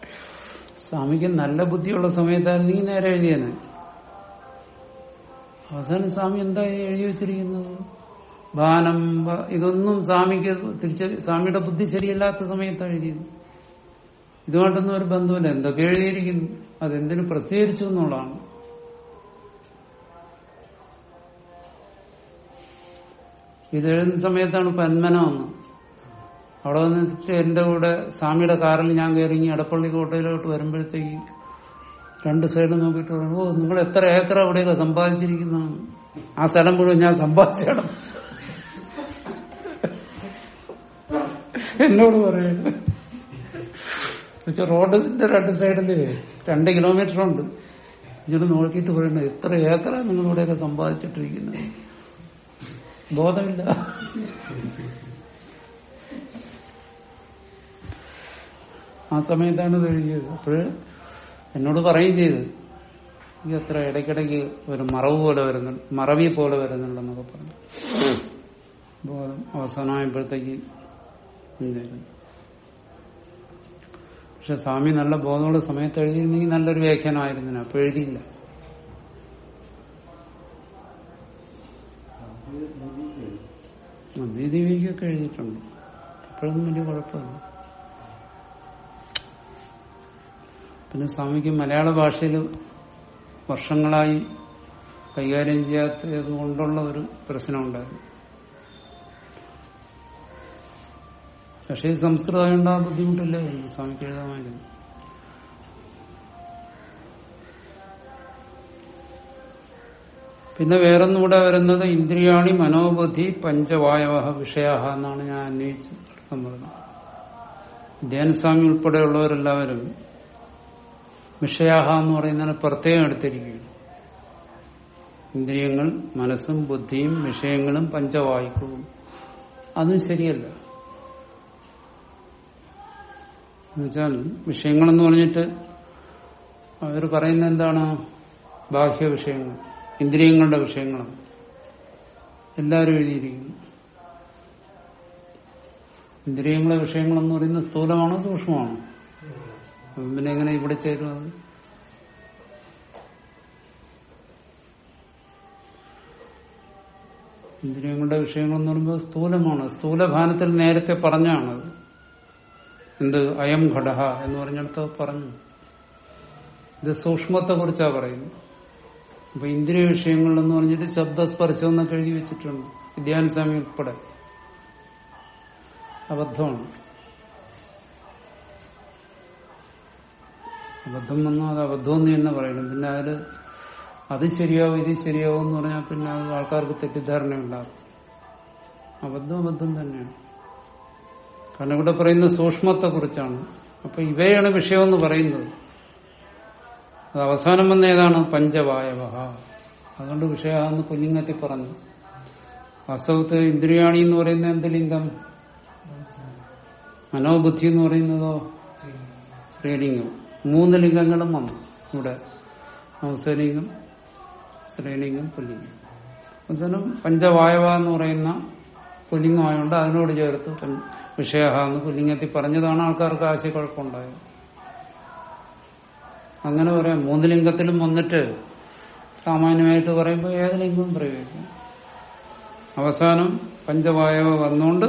സ്വാമിക്ക് നല്ല ബുദ്ധിയുള്ള സമയത്തായിരുന്നെങ്കിൽ നേരെ എഴുതിയേനെ അവസാനം സ്വാമി എന്താ ഈ എഴുതി വെച്ചിരിക്കുന്നത് ബാനം ബ- ഇതൊന്നും സ്വാമിക്ക് തിരിച്ച് സ്വാമിയുടെ ബുദ്ധി ശരിയല്ലാത്ത സമയത്ത് എഴുതിയത് ഇതുമായിട്ടൊന്നും ഒരു ബന്ധമില്ല എന്തൊക്കെ എഴുതിയിരിക്കുന്നു അതെന്തിനു പ്രസിദ്ധീകരിച്ചു എന്നുള്ളതാണ് ഇത് എഴുതുന്ന സമയത്താണ് പന്മന വന്നത് അവിടെ വന്നിട്ട് എന്റെ കൂടെ സ്വാമിയുടെ കാറിൽ ഞാൻ കയറി ഇങ്ങ് എടപ്പള്ളി കോട്ടയിലോട്ട് വരുമ്പോഴത്തേക്ക് രണ്ട് സൈഡ് നോക്കിയിട്ട് പറഞ്ഞു ഓ നിങ്ങൾ എത്ര ഏക്കർ അവിടെയൊക്കെ സമ്പാദിച്ചിരിക്കുന്നതാണ് ആ സ്ഥലം മുഴുവൻ ഞാൻ സമ്പാദിച്ച ഇടം എന്നോട് പറയുന്നത് റോഡിന്റെ രണ്ട് സൈഡില് രണ്ട് കിലോമീറ്റർ ഉണ്ട് ഇങ്ങോട്ട് നോക്കിയിട്ട് പറയുന്നത് എത്ര ഏക്കറാണ് നിങ്ങൾ ഇവിടെയൊക്കെ സമ്പാദിച്ചിട്ടിരിക്കുന്നത് ബോധമില്ല ആ സമയത്താണ് ഇത് എഴുതിയത് അപ്പോഴ് എന്നോട് പറയുകയും ചെയ്ത് ഈ അത്ര ഇടയ്ക്കിടയ്ക്ക് ഒരു മറവ് പോലെ വരുന്നുണ്ട് മറവി പോലെ വരുന്നുണ്ടെന്നൊക്കെ പറഞ്ഞു ബോധം അവസാനമായപ്പോഴത്തേക്ക് ഇല്ലായിരുന്നു പക്ഷെ സ്വാമി നല്ല ബോധമുള്ള സമയത്ത് എഴുതിയിരുന്നെങ്കിൽ നല്ലൊരു വ്യാഖ്യാനമായിരുന്നു അപ്പൊ എഴുതിയില്ല അദ്വൈതീവിക്കൊക്കെ എഴുതിയിട്ടുണ്ട് അപ്പോഴൊന്നും വലിയ കുഴപ്പമില്ല പിന്നെ സ്വാമിക്ക് മലയാള ഭാഷയിൽ വർഷങ്ങളായി കൈകാര്യം ചെയ്യാത്തത് കൊണ്ടുള്ള ഒരു പ്രശ്നമുണ്ടായിരുന്നു പക്ഷേ ഈ സംസ്കൃതമായോണ്ട് ആ ബുദ്ധിമുട്ടില്ലേ സ്വാമിക്ക് എഴുതാമായിരുന്നു പിന്നെ വേറൊന്നും കൂടെ വരുന്നത് ഇന്ദ്രിയാണി മനോബുദ്ധി പഞ്ചവായവ വിഷയ എന്നാണ് ഞാൻ അന്വേഷിച്ച് അർത്ഥം പറഞ്ഞത് ധ്യാനസ്വാമി ഉൾപ്പെടെയുള്ളവരെല്ലാവരും വിഷയാഹ എന്ന് പറയുന്നതിന് പ്രത്യേകം എടുത്തിരിക്കുകയാണ് ഇന്ദ്രിയങ്ങൾ മനസ്സും ബുദ്ധിയും വിഷയങ്ങളും പഞ്ചവായുക്കളും അതും ശരിയല്ല എന്നുവെച്ചാൽ വിഷയങ്ങളെന്ന് പറഞ്ഞിട്ട് അവർ പറയുന്നത് എന്താണ് ബാഹ്യ വിഷയങ്ങൾ ഇന്ദ്രിയങ്ങളുടെ വിഷയങ്ങളാണ് എല്ലാവരും എഴുതിയിരിക്കുന്നു ഇന്ദ്രിയങ്ങളെ വിഷയങ്ങളെന്ന് പറയുന്നത് സ്ഥൂലമാണോ സൂക്ഷ്മമാണോ അപ്പം പിന്നെ എങ്ങനെ ഇവിടെ ചേരും അത് ഇന്ദ്രിയങ്ങളുടെ വിഷയങ്ങളെന്ന് പറയുമ്പോൾ സ്ഥൂലമാണ് സ്ഥൂലഭാനത്തിൽ നേരത്തെ പറഞ്ഞാണത് എന്ത് അയം ഘടഹ എന്ന് പറഞ്ഞിടത്ത് പറഞ്ഞു ഇത് സൂക്ഷ്മത്തെ കുറിച്ചാ പറയുന്നത് അപ്പൊ ഇന്ദ്രിയ വിഷയങ്ങളിലെന്ന് പറഞ്ഞിട്ട് ശബ്ദസ്പർശം എന്നൊക്കെ എഴുതി വെച്ചിട്ടുണ്ട് വിദ്യാനുസ്വാമി ഉൾപ്പെടെ അബദ്ധമാണ് അബദ്ധം വന്നാൽ അത് അബദ്ധം എന്ന് തന്നെ പറയണം പിന്നെ അതില് അത് ശരിയാവും ഇത് ശരിയാവും എന്ന് പറഞ്ഞാൽ പിന്നെ അത് ആൾക്കാർക്ക് തെറ്റിദ്ധാരണ ഉണ്ടാകും അബദ്ധം അബദ്ധം തന്നെയാണ് കാരണം ഇവിടെ പറയുന്ന സൂക്ഷ്മത്തെ കുറിച്ചാണ് അപ്പൊ ഇവയാണ് വിഷയമെന്ന് പറയുന്നത് അത് അവസാനം വന്ന ഏതാണ് പഞ്ചവായവ അതുകൊണ്ട് വിഷയാന്ന് പുല്ലിംഗത്തിൽ പറഞ്ഞു വാസ്തവത്തിൽ ഇന്ദ്രിയാണി എന്ന് പറയുന്ന എന്ത് ലിംഗം മനോബുദ്ധി എന്ന് പറയുന്നതോ സ്ത്രീലിംഗം മൂന്ന് ലിംഗങ്ങളും വന്നു ഇവിടെ ഹംസലിംഗം സ്ത്രീലിംഗം പുല്ലിംഗം അവസാനം പഞ്ചവായവ എന്ന് പറയുന്ന പുല്ലിംഗമായോണ്ട് അതിനോട് ചേർത്ത് പഞ്ച- വിഷയ എന്ന് പുല്ലിംഗത്തിൽ പറഞ്ഞതാണ് ആൾക്കാർക്ക് ആശയക്കുഴപ്പമുണ്ടായത് അങ്ങനെ പറയാം മൂന്ന് ലിംഗത്തിലും വന്നിട്ട് സാമാന്യമായിട്ട് പറയുമ്പോൾ ഏത് ലിംഗവും പ്രയോഗിക്കും അവസാനം പഞ്ചവായവ വന്നുകൊണ്ട്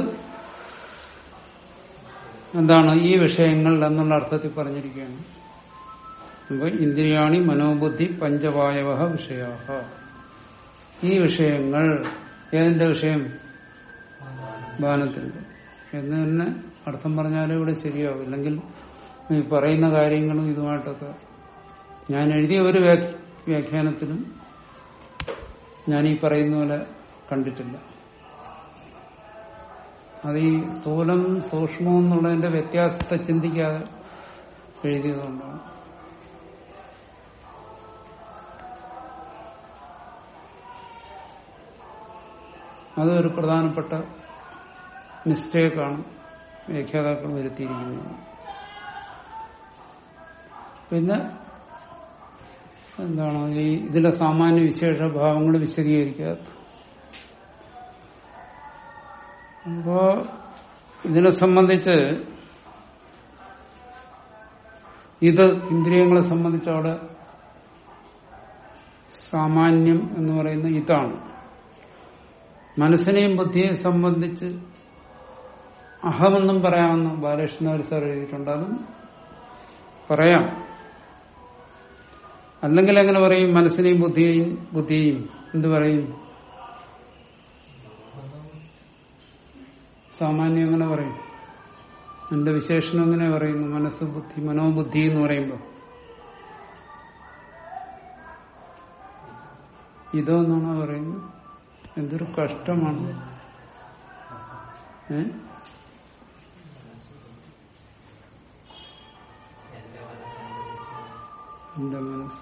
എന്താണ് ഈ വിഷയങ്ങൾ എന്നുള്ള അർത്ഥത്തിൽ പറഞ്ഞിരിക്കുകയാണ് അപ്പൊ ഇന്ദ്രിയാണി മനോബുദ്ധി പഞ്ചവായവ വിഷയ ഈ വിഷയങ്ങൾ ഏതിന്റെ വിഷയം ബാനത്തിന്റെ എന്ന് തന്നെ അർത്ഥം പറഞ്ഞാലും ഇവിടെ ശരിയാവും ഇല്ലെങ്കിൽ ഈ പറയുന്ന കാര്യങ്ങളും ഇതുമായിട്ടൊക്കെ ഞാൻ എഴുതിയ ഒരു വ്യാഖ്യ- വ്യാഖ്യാനത്തിലും ഞാൻ ഈ പറയുന്ന പോലെ കണ്ടിട്ടില്ല അത് ഈ സ്ഥൂലം സൂക്ഷ്മം എന്നുള്ളതിന്റെ വ്യത്യാസത്തെ ചിന്തിക്കാതെ എഴുതിയതുകൊണ്ടാണ് അത് ഒരു പ്രധാനപ്പെട്ട മിസ്റ്റേക്കാണ് വ്യാഖ്യാതാക്കൾ വരുത്തിയിരിക്കുന്നത് പിന്നെ എന്താണ് ഈ ഇതിലെ സാമാന്യ വിശേഷ ഭാവങ്ങൾ വിശദീകരിക്കാത്ത അപ്പോ ഇതിനെ സംബന്ധിച്ച് ഇത് ഇന്ദ്രിയങ്ങളെ സംബന്ധിച്ച് അവിടെ സാമാന്യം എന്ന് പറയുന്ന ഇതാണ് മനസ്സിനെയും ബുദ്ധിയെയും സംബന്ധിച്ച് അഹമെന്നും പറയാമെന്ന് ബാലകൃഷ്ണ സാർ എഴുതിയിട്ടുണ്ട് അതും പറയാം അല്ലെങ്കിൽ എങ്ങനെ പറയും മനസ്സിനെയും ബുദ്ധിയെയും ബുദ്ധിയെയും എന്ത് പറയും സാമാന്യം എങ്ങനെ പറയും എന്റെ വിശേഷണം എങ്ങനെ പറയുന്നു മനസ്സ് ബുദ്ധി മനോബുദ്ധി എന്ന് പറയുമ്പോൾ ഇതോ എന്നാണ് പറയുന്നത് എന്തൊരു കഷ്ടമാണ് ഏ എന്റെ മനസ്സ്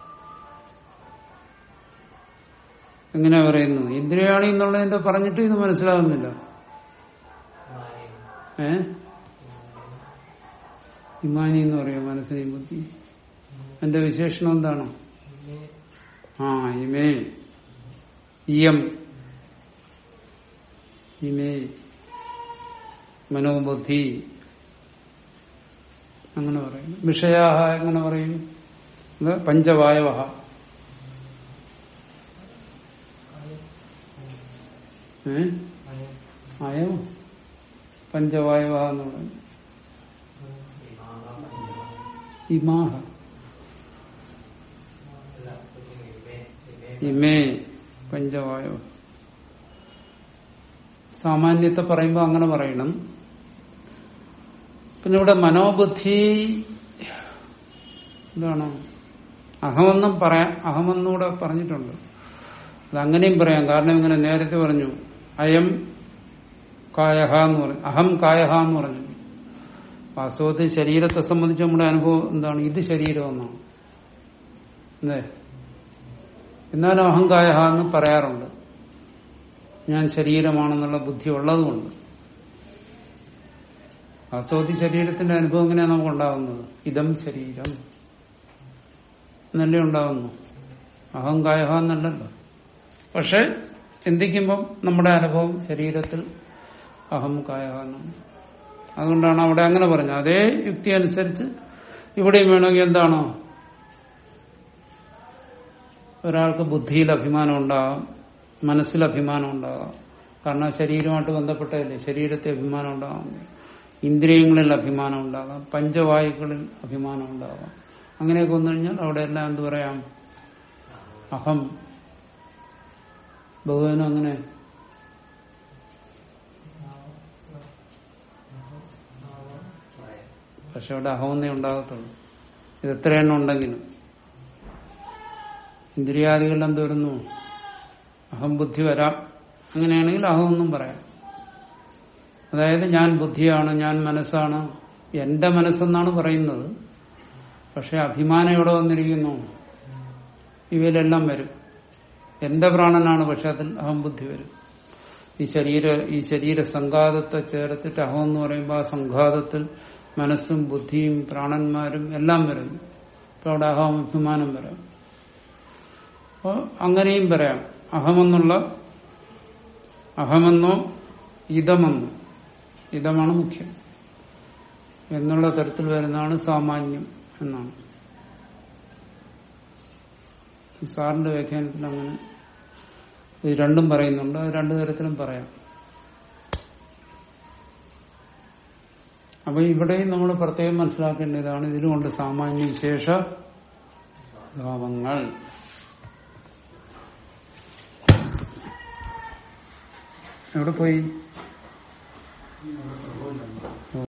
എങ്ങനെയാ പറയുന്നു ഇന്ദ്രിയാണി എന്നുള്ളതിന്റെ പറഞ്ഞിട്ട് ഇത് മനസ്സിലാകുന്നില്ല ഏ ഇമാനി എന്ന് പറയോ മനസ്സിനെയും ബുദ്ധി എന്റെ വിശേഷണം എന്താണ് ആ ഇമേ ഇയം ഇമേ മനോബുദ്ധി അങ്ങനെ പറയും വിഷയാഹ എങ്ങനെ പറയും ഇത് പഞ്ചവായവ ഏ ആയോ പഞ്ചവായവ എന്ന് പറയും ഇമാഹ ഇമേ പഞ്ചവായു സാമാന്യത്തെ പറയുമ്പോൾ അങ്ങനെ പറയണം പിന്നെ ഇവിടെ മനോബുദ്ധി എന്താണ് അഹമെന്നും പറയാം അഹമെന്നൂടെ പറഞ്ഞിട്ടുണ്ട് അത് അങ്ങനെയും പറയാം കാരണം ഇങ്ങനെ നേരത്തെ പറഞ്ഞു അയം കായഹ എന്ന് പറഞ്ഞു അഹം കായഹ എന്ന് പറഞ്ഞു വാസ്തവത്തിൽ ശരീരത്തെ സംബന്ധിച്ച് നമ്മുടെ അനുഭവം എന്താണ് ഇത് ശരീരം എന്നാണ് അല്ലേ എന്നാലും അഹങ്കായ എന്ന് പറയാറുണ്ട് ഞാൻ ശരീരമാണെന്നുള്ള ബുദ്ധി ഉള്ളതുകൊണ്ട് വാസ്തവത്തിൽ ശരീരത്തിന്റെ അനുഭവം എങ്ങനെയാണ് നമുക്ക് ഉണ്ടാകുന്നത് ഇതം ശരീരം എന്നല്ലേ ഉണ്ടാകുന്നു അഹങ്കായ എന്നല്ലല്ലോ പക്ഷെ ചിന്തിക്കുമ്പം നമ്മുടെ അനുഭവം ശരീരത്തിൽ അഹം കായ എന്നാണ് അതുകൊണ്ടാണ് അവിടെ അങ്ങനെ പറഞ്ഞത് അതേ യുക്തി അനുസരിച്ച് ഇവിടെയും വേണമെങ്കിൽ എന്താണോ ഒരാൾക്ക് ബുദ്ധിയിൽ അഭിമാനം ഉണ്ടാകാം മനസ്സിൽ അഭിമാനം ഉണ്ടാകാം കാരണം ശരീരമായിട്ട് ബന്ധപ്പെട്ടതല്ലേ ശരീരത്തെ അഭിമാനം ഉണ്ടാകാം ഇന്ദ്രിയങ്ങളിൽ അഭിമാനം ഉണ്ടാകാം പഞ്ചവായുക്കളിൽ അഭിമാനം ഉണ്ടാകാം അങ്ങനെയൊക്കെ വന്നു കഴിഞ്ഞാൽ അവിടെ എല്ലാം എന്ത് പറയാം അഹം ബഹുവനും അങ്ങനെ പക്ഷെ അവിടെ അഹമെന്നേ ഉണ്ടാകത്തുള്ളൂ ഇത് എത്ര എണ്ണം ഉണ്ടെങ്കിലും ഇന്ദ്രിയാദികളിൽ എന്ത് വരുന്നു അഹംബുദ്ധി വരാം അങ്ങനെയാണെങ്കിൽ അഹമെന്നും പറയാം അതായത് ഞാൻ ബുദ്ധിയാണ് ഞാൻ മനസ്സാണ് എന്റെ മനസ്സെന്നാണ് പറയുന്നത് പക്ഷെ അഭിമാനം എവിടെ വന്നിരിക്കുന്നു ഇവയിലെല്ലാം വരും എന്റെ പ്രാണനാണ് പക്ഷെ അതിൽ അഹംബുദ്ധി വരും ഈ ശരീര ഈ ശരീര സംഘാതത്തെ ചേർത്തിട്ട് അഹം എന്ന് പറയുമ്പോൾ ആ സംഘാതത്തിൽ മനസ്സും ബുദ്ധിയും പ്രാണന്മാരും എല്ലാം വരുന്നു അപ്പൊ അവിടെ അഹം അഭിമാനം വരാം അപ്പോൾ അങ്ങനെയും പറയാം അഹമെന്നുള്ള അഹമെന്നോ ഇതമെന്നോ ഇതമാണ് മുഖ്യം എന്നുള്ള തരത്തിൽ വരുന്നതാണ് സാമാന്യം എന്നാണ് സാറിന്റെ വ്യാഖ്യാനത്തിൽ അങ്ങനെ ഇത് രണ്ടും പറയുന്നുണ്ട് അത് രണ്ടു തരത്തിലും പറയാം അപ്പൊ ഇവിടെയും നമ്മൾ പ്രത്യേകം മനസ്സിലാക്കേണ്ടതാണ് ഇതിലുകൊണ്ട് സാമാന്യ വിശേഷ ഭാവങ്ങൾ എവിടെ പോയി